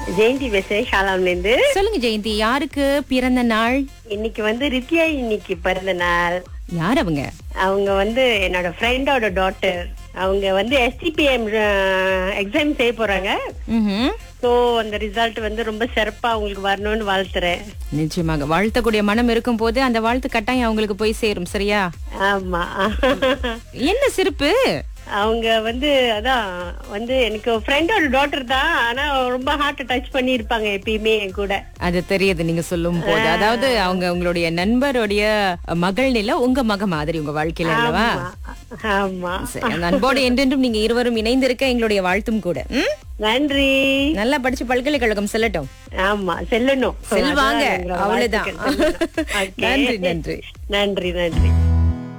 ஜெயந்தி பேசுறேன் ஷாலாம்ல இருந்து சொல்லுங்க ஜெயந்தி யாருக்கு பிறந்த நாள் இன்னைக்கு வந்து ரித்யா இன்னைக்கு பிறந்த நாள் யார் அவங்க அவங்க வந்து என்னோட ஃப்ரெண்டோட டாட்டர் அவங்க வந்து எஸ்டிபிஎம் எக்ஸாம் செய்ய போறாங்க ம்ஹும். ஸோ அந்த ரிசல்ட் வந்து ரொம்ப சிறப்பா அவங்களுக்கு வரணும்னு வாழ்த்துறேன் நிச்சயமாக வாழ்த்தக்கூடிய மனம் இருக்கும் போது அந்த வாழ்த்து கட்டாயம் அவங்களுக்கு போய் சேரும் சரியா ஆமா என்ன சிரிப்பு அவங்க வந்து அதான் வந்து எனக்கு ஃப்ரெண்டோட டாட்டர் தான் ஆனா ரொம்ப ஹார்ட் டச் பண்ணி இருப்பாங்க எப்பயுமே என் கூட அது தெரியுது நீங்க சொல்லும் போது அதாவது அவங்க உங்களுடைய நண்பருடைய மகள் நில உங்க மக மாதிரி உங்க வாழ்க்கையில அல்லவா ஆமா சரி, அந்த அன்போடு என்றென்றும் நீங்க இருவரும் இணைந்திருக்க எங்களுடைய வாழ்த்தும் கூட ம்? நன்றி நல்லா படிச்சு பல்கலைக்கழகம் செல்லட்டும் ஆமா செல்லணும் செல்வாங்க அதான் எங்களோட அவ்வளவுதான் வாழ்த்துக்கள். Okay. நன்றி நன்றி நன்றி நன்றி